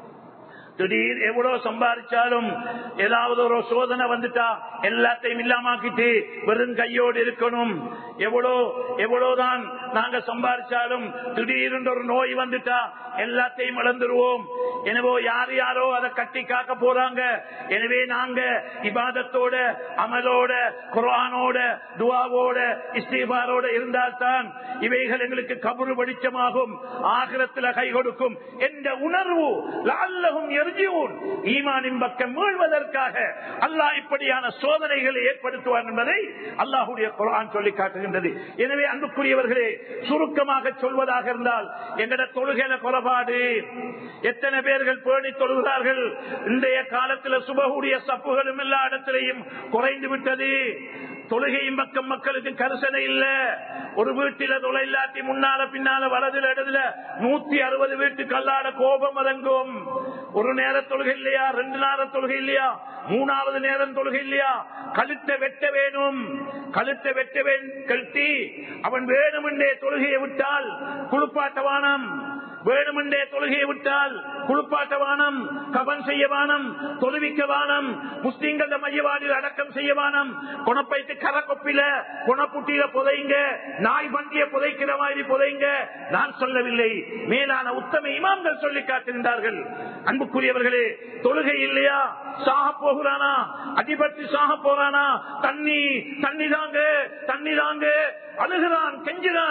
Speaker 1: திடீர் எவ்வளவு சம்பாதிச்சாலும் ஏதாவது ஒரு சோதனை வந்துட்டா எல்லாத்தையும் இல்லாமக்கிட்டு வெறும் கையோடு இருக்கணும் எவ்வளோ எவ்வளவுதான் நாங்க சம்பாதிச்சாலும் திடீர்னு ஒரு நோய் வந்துட்டா எல்லாத்தையும் இழந்துருவோம் எனவே யார் யாரோ அதை கட்டி காக்க போறாங்க எனவே நாங்க இபாதத்தோட அமலோட குரானோட துவாவோட இஸ்தீபாரோட இருந்தால்தான் இவைகள் எங்களுக்கு கபுரு வெளிச்சமாகும் ஆகிரத்துல கை கொடுக்கும் என்ற உணர்வு அல்லகும் எரிஜியூன் ஈமானின் பக்கம் மீழ்வதற்காக அல்லாஹ் இப்படியான சோதனைகளை ஏற்படுத்துவார் என்பதை அல்லாஹுடைய குரான் சொல்லி காட்டுகின்றது எனவே அன்புக்குரியவர்களே சுருக்கமாக சொல்வதாக இருந்தால் எங்கட தொழுகையில குறைபாடு எத்தனை பேர்கள் பேணி தொழுகிறார்கள் இன்றைய காலத்தில் சுபகுடைய சப்புகளும் எல்லா இடத்திலையும் குறைந்து விட்டது தொழுகையும் பக்கம் மக்களுக்கு கரிசனை இல்ல ஒரு வீட்டில தொலை இல்லாட்டி முன்னால பின்னால வலதுல இடத்துல நூத்தி அறுபது வீட்டுக்கு அல்லாட கோபம் அடங்கும் ஒரு நேர தொழுகை இல்லையா ரெண்டு நேர தொழுகை இல்லையா மூணாவது நேரம் தொழுகை இல்லையா கழுத்தை வெட்ட வேணும் கழுத்தை வெட்ட கழட்டி அவன் வேணுமென்றே தொழுகையை விட்டால் குளிப்பாட்டவானம் வேணுமென்றே தொழுகையை விட்டால் குளிப்பாட்ட வானம் கபன் செய்ய வானம் தொழுவிக்க வானம் முஸ்லீம்கள மையவாடியில் அடக்கம் செய்ய வானம் குணப்பைத்து கரக்கொப்பில குணப்புட்டியில புதைங்க நாய் வண்டிய புதைக்கிற மாதிரி புதைங்க நான் சொல்லவில்லை மேலான உத்தம இமாம்கள் சொல்லி காட்டுகின்றார்கள் அன்புக்குரியவர்களே தொழுகை இல்லையா சாக போகிறானா அடிபட்டு சாக போறானா தண்ணி தண்ணி தாங்க தண்ணி தாங்க அழுகிறான் கெஞ்சுகிறான்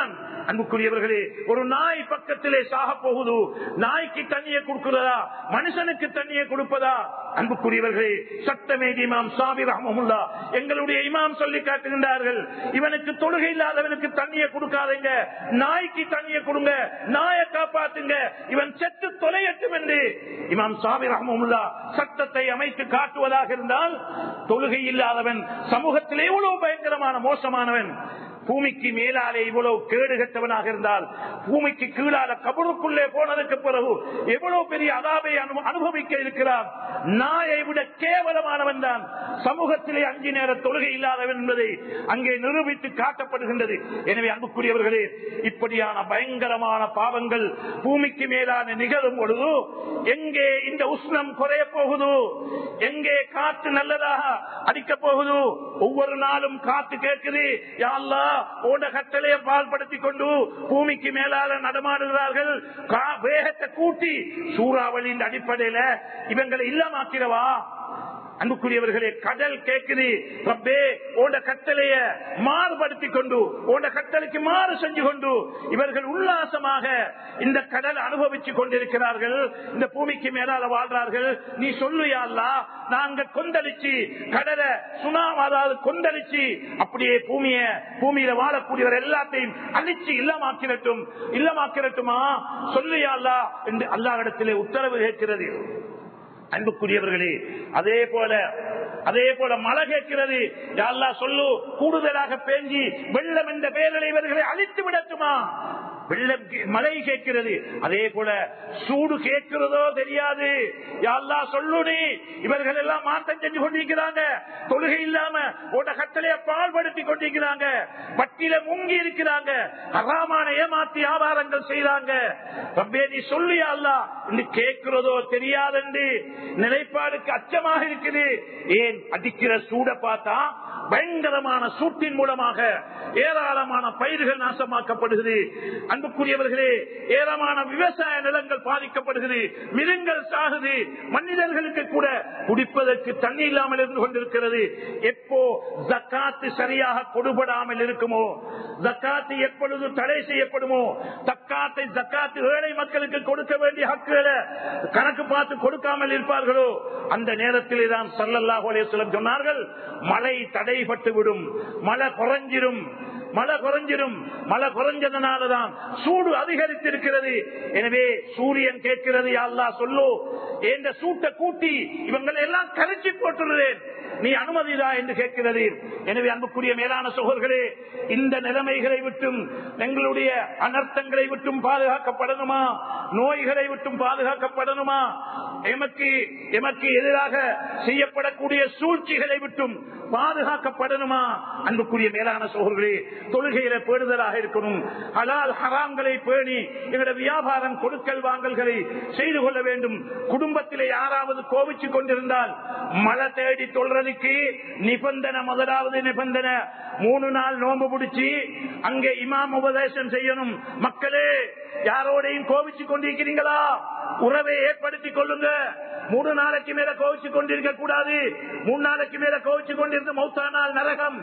Speaker 1: அன்புக்குரியவர்களே ஒரு நாய் பக்கத்திலே சாக போகுது நாய்க்கு தண்ணியை கொடுக்கிறதா மனுஷனுக்கு தண்ணியை கொடுப்பதா அன்புக்குரியவர்களே சட்டமேதி இமாம் சாபிர் அஹமுல்லா எங்களுடைய இமாம் சொல்லி காட்டுகின்றார்கள் இவனுக்கு தொழுகை இல்லாதவனுக்கு தண்ணியை கொடுக்காதீங்க நாய்க்கு தண்ணியை கொடுங்க நாயை காப்பாத்துங்க இவன் செத்து தொலையட்டும் என்று இமாம் சாபிர் அஹமுல்லா சட்டத்தை அமைத்து காட்டுவதாக இருந்தால் தொழுகை இல்லாதவன் சமூகத்தில் எவ்வளவு பயங்கரமான மோசமானவன் பூமிக்கு மேலாலே இவ்வளவு கேடு கட்டவனாக இருந்தால் பூமிக்கு கீழால கபருக்குள்ளே போனதுக்கு பிறகு எவ்வளவு பெரிய அதாவை அனு- அனுபவிக்க இருக்கிறான் நாயை விட கேவலமானவன் தான் சமூகத்திலே அஞ்சு நேர தொழுகை இல்லாதவன் என்பதை அங்கே நிரூபித்து காட்டப்படுகின்றது எனவே அன்புக்குரியவர்களே இப்படியான பயங்கரமான பாவங்கள் பூமிக்கு மேலான நிகழும் பொழுது எங்கே இந்த உஷ்ணம் குறைய போகுது எங்கே காற்று நல்லதாக அடிக்க போகுது ஒவ்வொரு நாளும் காத்து கேட்குது யா அல்லாஹ் ஓட கட்டளையை பால்படுத்திக் கொண்டு பூமிக்கு மேலால நடமாடுகிறார்கள் கா- வேகத்தை கூட்டி சூறாவளியின் அடிப்படையில இவங்களை இல்லாமாக்கிறவா அன்புக்குரியவர்களே கடல் கேட்குது ரப்பே ஓட கட்டளைய மாறுபடுத்திக் கொண்டு ஓட கட்டளைக்கு மாறு செஞ்சு கொண்டு இவர்கள் உல்லாசமாக இந்த கடல் அனுபவித்துக் கொண்டிருக்கிறார்கள் இந்த பூமிக்கு மேலால வாழ்றார்கள் நீ சொல்லுயாள்லா நாங்க கொந்தளிச்சு கடலை சுனாம் அதாவது கொந்தளிச்சு அப்படியே பூமிய பூமியில வாழக்கூடியவர் எல்லாத்தையும் அழிச்சு இல்லமாக்கிறட்டும் இல்லமாக்கிறட்டுமா சொல்லுயாள்லா என்று அல்லாஹ்விடத்திலே உத்தரவு கேட்கிறது அன்புக்குரியவர்களே அதே போல அதே போல மழை கேட்கிறது யா அல்லாஹ் சொல்லு கூடுதலாக பேஞ்சி வெள்ளம் என்ற பெயரில் இவர்களை அழித்து விடட்டுமா வெள்ளம் கே- மழை கேட்கிறது அதே போல சூடு கேட்கிறதோ தெரியாது யா அல்லாஹ் சொல்லுடி இவர்கள் எல்லாம் மாற்றம் செஞ்சு கொண்டிருக்கிறாங்க தொழுகை இல்லாம உட கட்டளைய பால்படுத்தி கொண்டிருக்கிறாங்க பட்டியல முங்கி இருக்கிறாங்க அறாமான ஏமாத்தி வியாபாரங்கள் செய்றாங்க ரப்பே நீ சொல்லு யா அல்லாஹ் இன்னும் கேட்கிறதோ தெரியாதென்று நிலைப்பாடுக்கு அச்சமாக இருக்குது ஏன் அடிக்கிற சூட பார்த்தா பயங்கரமான சூட்டின் மூலமாக ஏராளமான பயிர்கள் நாசமாக்கப்படுகிறது அன்புக்குரியவர்களே ஏராளமான விவசாய நிலங்கள் பாதிக்கப்படுகிறது மிருங்கள் சாகுது மனிதர்களுக்கு கூட குடிப்பதற்கு தண்ணி இல்லாமல் இருந்து கொண்டிருக்கிறது எப்போ ஜக்காத்து சரியாக கொடுபடாமல் இருக்குமோ ஜக்காத்து எப்பொழுது தடை செய்யப்படுமோ தக்காத்தை ஜக்காத்து ஏழை மக்களுக்கு கொடுக்க வேண்டிய ஹக்குகளை கணக்கு பார்த்து கொடுக்காமல் இருப்பார்களோ அந்த நேரத்திலே தான் சல்லல்லாஹு அலைஹி வஸல்லம் சொன்னார்கள் மழை தடைபட்டு விடும் மழை குறைஞ்சிரும் மழை குறைஞ்சிரும் மழை குறைஞ்சதுனாலதான் சூடு அதிகரித்திருக்கிறது எனவே சூரியன் கேட்கிறது யா அல்லாஹ் சொல்லு என்ற சூட்டை கூட்டி இவங்களை எல்லாம் கரிச்சு போட்டுள்ளேன் நீ அனுமதிதா என்று கேட்கிறது எனவே அன்புக்குரிய மேலான சோழர்களே இந்த நிலைமைகளை விட்டும் எங்களுடைய அனர்த்தங்களை விட்டும் பாதுகாக்கப்படணுமா நோய்களை விட்டும் பாதுகாக்கப்படணுமா எமக்கு எமக்கு எதிராக செய்யப்படக்கூடிய சூழ்ச்சிகளை விட்டும் பாதுகாக்கப்படணுமா அன்புக்குரிய மேலான சோழர்களே தொழுகையில பேணுதலாக இருக்கணும் ஹலால் ஹராம்களை பேணி எங்களுடைய வியாபாரம் கொடுக்கல் வாங்கல்களை செய்து கொள்ள வேண்டும் குடும்பத்திலே யாராவது கோபிச்சு கொண்டிருந்தால் மழை தேடி தொல்றதுக்கு நிபந்தனை முதலாவது நிபந்தனை மூணு நாள் நோம்பு பிடிச்சி அங்கே இமாம் உபதேசம் செய்யணும் மக்களே யாரோடையும் கோபிச்சு கொண்டிருக்கிறீங்களா உறவை ஏற்படுத்திக் கொள்ளுங்க மூணு நாளைக்கு மேல கோவிச்சு கொண்டிருக்க கூடாது மூணு நாளைக்கு மேல கோவிச்சு கொண்டிருந்த மௌத்தானால் நரகம்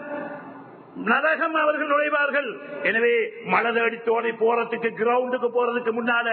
Speaker 1: நரகம் அவர்கள் நுழைவார்கள் எனவே மழை அடித்தோடை போறதுக்கு கிரவுண்டுக்கு போறதுக்கு முன்னால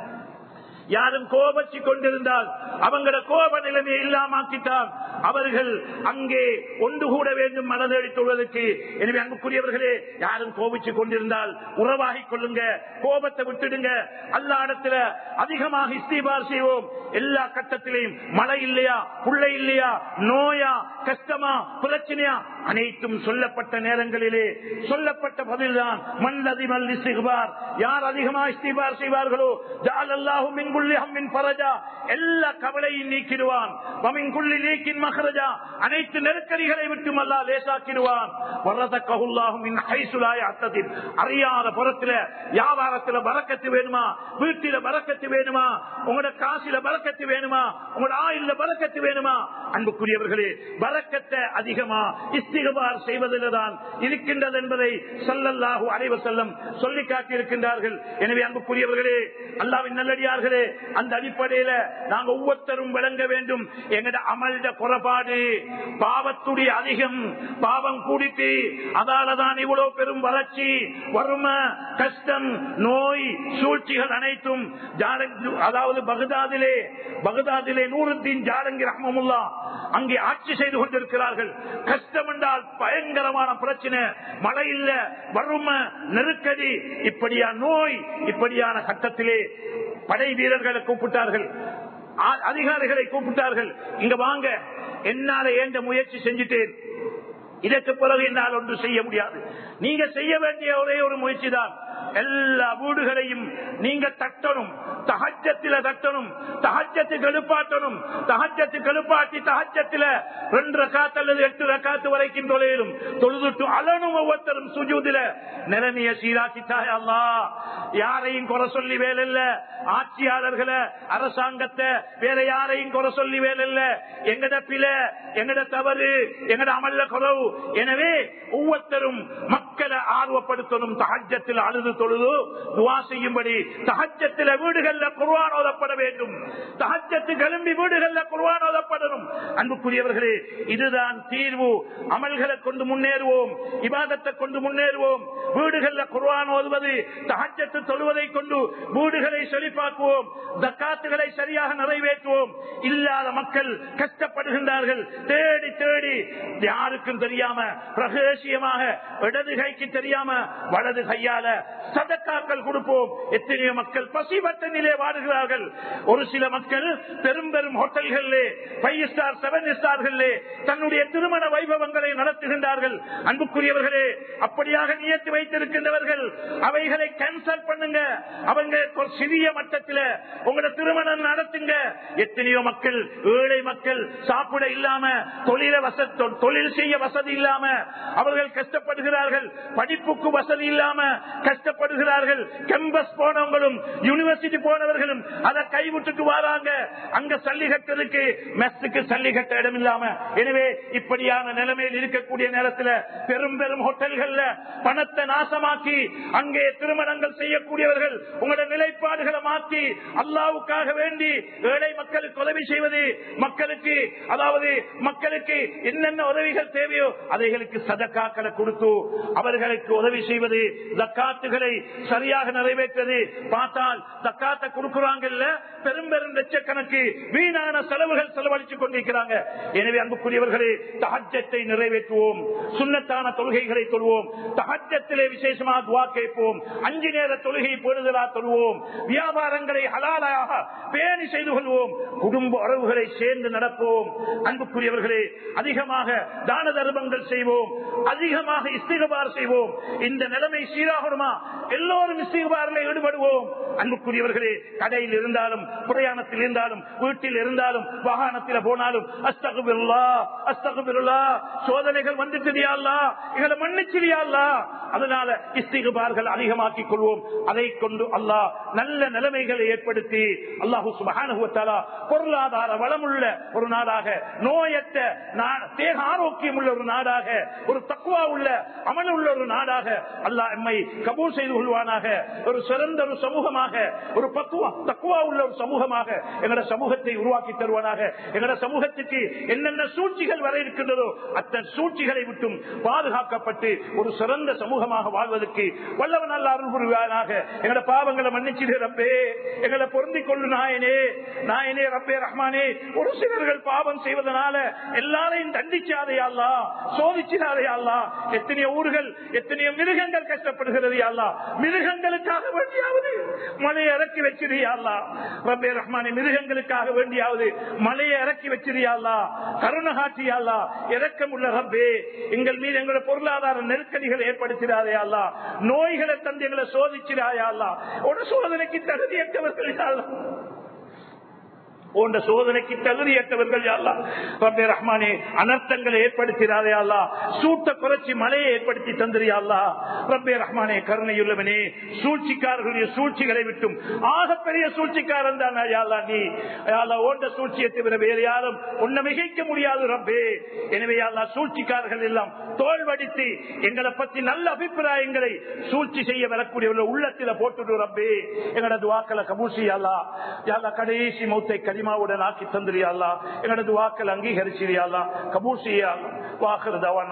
Speaker 1: யாரும் கோபச்சு கொண்டிருந்தால் அவங்கள கோப நிலைமையை இல்லாமாக்கிட்டால் அவர்கள் அங்கே ஒன்று கூட வேண்டும் மனதடி தொழுவதற்கு எனவே அன்புக்குரியவர்களே யாரும் கோபிச்சு கொண்டிருந்தால் உறவாகிக் கொள்ளுங்க கோபத்தை விட்டுடுங்க அல்லா இடத்துல அதிகமாக இஸ்திபார் செய்வோம் எல்லா கட்டத்திலையும் மழை இல்லையா புள்ளை இல்லையா நோயா கஷ்டமா பிரச்சனையா அனைத்தும் சொல்லப்பட்ட நேரங்களிலே சொல்லப்பட்ட பதில்தான் மண் அதிமல் இஸ்திகுபார் யார் அதிகமா இஸ்திபார் செய்வார்களோ ஜால் அல்லாஹும் மின்குள்ளி ஹம்மின் பரஜா எல்லா கவலையும் நீக்கிடுவான் வமின்குள்ளி நீக்கின் மகரஜா அனைத்து நெருக்கடிகளை விட்டும் அல்லா லேசாக்கிடுவான் வரதக்கஹுல்லாஹும் மின் ஹைசுலாய அத்தத்தில் அறியாத புறத்துல வியாபாரத்துல பறக்கத்து வேணுமா வீட்டில பறக்கத்து வேணுமா உங்களோட காசில பறக்கத்து வேணுமா உங்களோட ஆயில பறக்கத்து வேணுமா அன்புக்குரியவர்களே பறக்கத்தை அதிகமா இஸ்திகபார் செய்வதில் தான் இருக்கின்றது என்பதை சல்லல்லாஹு அலைவர் செல்லம் சொல்லி காட்டியிருக்கின்றார்கள் எனவே அன்புக்குரியவர்களே அல்லாவின் நல்லடியார்களே அந்த அடிப்படையில நாங்க ஒவ்வொருத்தரும் விளங்க வேண்டும் எங்கட அமல்ட குறை பாடு பாவத்துடைய அதிகம் பாவம் கூடிட்டு அதாலதான் இவ்வளவு பெரும் வளர்ச்சி வறுமை கஷ்டம் நோய் சூழ்ச்சிகள் அனைத்தும் ஜாலங்- அதாவது பகதாதிலே பகதாதிலே நூறுத்தீன் ஜாலங்கி ரஹ்மமுல்லா அங்கே ஆட்சி செய்து கொண்டிருக்கிறார்கள் கஷ்டம் என்றால் பயங்கரமான பிரச்சனை மழை இல்ல வறுமை நெருக்கடி இப்படியா நோய் இப்படியான கட்டத்திலே படை வீரர்களை கூப்பிட்டார்கள் ஆ- அதிகாரிகளை கூப்பிட்டார்கள் இங்க வாங்க என்னால ஏண்ட முயற்சி செஞ்சுட்டேன் இதற்கு பிறகு என்னால் ஒன்று செய்ய முடியாது நீங்க செய்ய வேண்டிய ஒரே ஒரு முயற்சி தான் எல்லா வீடுகளையும் நீங்க தட்டணும் தகஜத்தில தட்டணும் தகஜத்து கழுப்பாட்டணும் தகஜத்து கழுப்பாட்டி தகஜத்தில ரெண்டு ரக்காத்து அல்லது எட்டு ரக்காத்து வரைக்கும் தொலையிலும் தொழுதுட்டு அலனும் ஒவ்வொருத்தரும் சுஜூதில நிலைமைய சீராக்கிட்டாய் அல்லா யாரையும் குறை சொல்லி வேலையில்ல ஆட்சியாளர்களை அரசாங்கத்தை வேற யாரையும் குறை சொல்லி வேலையில்ல எங்கட பில எங்கட தவறு எங்கட அமல்ல குறவு எனவே ஒவ்வொருத்தரும் மக்களை ஆர்வப்படுத்தணும் தகஜத்தில் அழுது தொழுது துவா செய்யும்படி தகஜத்தில் வீடுகள்ல குர்வான் ஓதப்பட வேண்டும் தகஜத்து கிளம்பி வீடுகள்ல குர்வான் ஓதப்படணும் அன்புக்குரியவர்களே இதுதான் தீர்வு அமல்களை கொண்டு முன்னேறுவோம் இபாதத்தை கொண்டு முன்னேறுவோம் வீடுகள்ல குர்வான் ஓதுவது தகஜத்து தொழுவதை கொண்டு வீடுகளை செழிப்பாக்குவோம் தக்காத்துகளை சரியாக நிறைவேற்றுவோம் இல்லாத மக்கள் கஷ்டப்படுகின்றார்கள் தேடி தேடி யாருக்கும் தெரியாம ரகசியமாக இடது கைக்கு தெரியாம வலது கையால சதக்காக்கள் கொடுப்போம் எத்தனையோ மக்கள் பசிபட்டனிலே வாடுகிறார்கள் ஒரு சில மக்கள் பெரும் பெரும் ஹோட்டல்களிலே ஃபைவ் ஸ்டார் செவன் ஸ்டார்களிலே தன்னுடைய திருமண வைபவங்களை நடத்துகின்றார்கள் அன்புக்குரியவர்களே அப்படியாக நியத்து வைத்திருக்கின்றவர்கள் அவைகளை கேன்சல் பண்ணுங்க அவங்க ஒரு சிறிய மட்டத்தில் உங்களோட திருமணம் நடத்துங்க எத்தனையோ மக்கள் ஏழை மக்கள் சாப்பிட இல்லாம தொழில வச தொழில் செய்ய வசதி இல்லாம அவர்கள் கஷ்டப்படுகிறார்கள் படிப்புக்கு வசதி இல்லாம கஷ்டப்படுகிறார்கள் கேம்பஸ் போனவங்களும் யூனிவர்சிட்டி போனவர்களும் அதை கைவிட்டுட்டு வராங்க அங்க சல்லி கட்டுறதுக்கு மெஸ்ஸுக்கு சல்லி கட்ட இடம் இல்லாம எனவே இப்படியான நிலைமையில் இருக்கக்கூடிய நேரத்தில் பெரும் பெரும் ஹோட்டல்கள்ல பணத்தை நாசமாக்கி அங்கே திருமணங்கள் செய்யக்கூடியவர்கள் உங்களோட நிலைப்பாடுகளை மாற்றி அல்லாவுக்காக வேண்டி ஏழை மக்களுக்கு உதவி செய்வது மக்களுக்கு அதாவது மக்களுக்கு என்னென்ன உதவிகள் தேவையோ அவைகளுக்கு சதக்காக்களை கொடுத்து அவர்களுக்கு உதவி செய்வது தக்காத்துகளை சரியாக நிறைவேற்றது பார்த்தால் தக்காத்தை கொடுக்கிறாங்கல்ல பெரும் பெரும் லட்சக்கணக்கு வீணான செலவுகள் செலவழித்துக் கொண்டிருக்கிறாங்க எனவே அன்புக்குரியவர்களே தகஜத்தை நிறைவேற்றுவோம் சுண்ணத்தான தொழுகைகளை தொழுவோம் தகஜத்திலே விசேஷமாக துவா கேட்போம் அஞ்சு நேர தொழுகை பேணுதலா தொழுவோம் வியாபாரங்களை ஹலாலாக பேணி செய்து கொள்வோம் குடும்ப உறவுகளை சேர்ந்து நடப்போம் அன்புக்குரியவர்களே அதிகமாக தான தர்மங்கள் செய்வோம் அதிகமாக இஸ்திகபார் செய்வோம் இந்த நிலைமை சீராகணுமா எல்லோரும் இஸ்திகபாரில் ஈடுபடுவோம் அன்புக்குரியவர்களே கடையில் இருந்தாலும் பிரயாணத்தில் இருந்தாலும் வீட்டில் இருந்தாலும் வாகனத்தில் போனாலும் அஸ்தகுபிருல்லா அஸ்தகுபிருல்லா சோதனைகள் வந்துட்டு எங்களை மன்னிச்சிரியா அதனால இஸ்திகுபார்கள் அதிகமாக்கிக் கொள்வோம் அதை கொண்டு அல்லாஹ் நல்ல நிலைமைகளை ஏற்படுத்தி அல்லாஹு சுபகானுவத்தாலா பொருளாதார வளமுள்ள ஒரு நாடாக நோயற்ற நா- தேக ஆரோக்கியம் உள்ள ஒரு நாடாக ஒரு தக்குவா உள்ள அமல் உள்ள ஒரு நாடாக அல்லாஹ் எம்மை கபூல் செய்து கொள்வானாக ஒரு சிறந்த ஒரு சமூகமாக ஒரு பக்குவா தக்குவா உள்ள ஒரு சமூகமாக எங்களோட சமூகத்தை உருவாக்கி தருவானாக எங்களோட சமூகத்துக்கு என்னென்ன சூழ்ச்சிகள் வர இருக்கின்றதோ அத்தனை சூழ்ச்சிகளை விட்டும் பாதுகாக்கப்பட்டு ஒரு சிறந்த சமூகமாக வாழ்வதற்கு வல்லவன் நல்ல அருள் புரிவானாக எங்களோட பாவங்களை மன்னிச்சிடு ரப்பே எங்களை பொருந்திக் கொள்ளு நாயனே நாயனே ரப்பே ரஹ்மானே ஒரு சிலர்கள் பாவம் செய்வதனால எல்லாரையும் தண்டிச்சாதே அல்லா சோதிச்சிடாதே அல்லா எத்தனையோ ஊர்கள் எத்தனையோ மிருகங்கள் கஷ்டப்படுகிறது அல்லா மிருகங்களுக்காக வேண்டியாவது மலையை இறக்கி வச்சிருயா அல்லா ரப்பே ரஹ்மானே மிருகங்களுக்காக வேண்டியாவது மலையை இறக்கி வச்சிருயா அல்லா கருணை காட்டியா அல்லா இறக்கம் உள்ள ரப்பே எங்கள் மீது எங்களோட பொருளாதார நெருக்கடிகளை ஏற்படுத்திடாதே அல்லா நோய்களை தந்து எங்களை சோதிச்சிடாயா அல்லா ஒரு சோதனைக்கு தகுதியற்றவர்கள் யா அல்லா போன்ற சோதனைக்கு தகுதியற்றவர்கள் யாழ்லா ரப்பே ரஹ்மானே அனர்த்தங்களை ஏற்படுத்தினாரே அல்லா சூட்ட குறைச்சி மழையை ஏற்படுத்தி தந்திரியாள்லா ரப்பே ரஹ்மானே கருணையுள்ளவனே சூழ்ச்சிக்காரர்களுடைய சூழ்ச்சிகளை விட்டும் ஆகப்பெரிய சூழ்ச்சிக்காரன் தான் யாழ்லா நீ யாழ்லா ஓண்ட சூழ்ச்சியை தவிர வேறு யாரும் உன்னை மிகைக்க முடியாது ரப்பே எனவே யாழ்லா சூழ்ச்சிக்காரர்கள் எல்லாம் தோல்வடித்து எங்களை பற்றி நல்ல அபிப்பிராயங்களை சூழ்ச்சி செய்ய வரக்கூடியவர்கள் உள்ளத்தில போட்டுட்டு ரப்பே எங்களோட துவாக்களை கபூசி யாழ்லா யாழ்லா கடைசி மௌத்தை கனி களிமாவுடன் ஆக்கி தந்திரியாளா எங்களது வாக்கள் அங்கீகரிச்சிரியாளா கபூசியா வாக்குறதவன்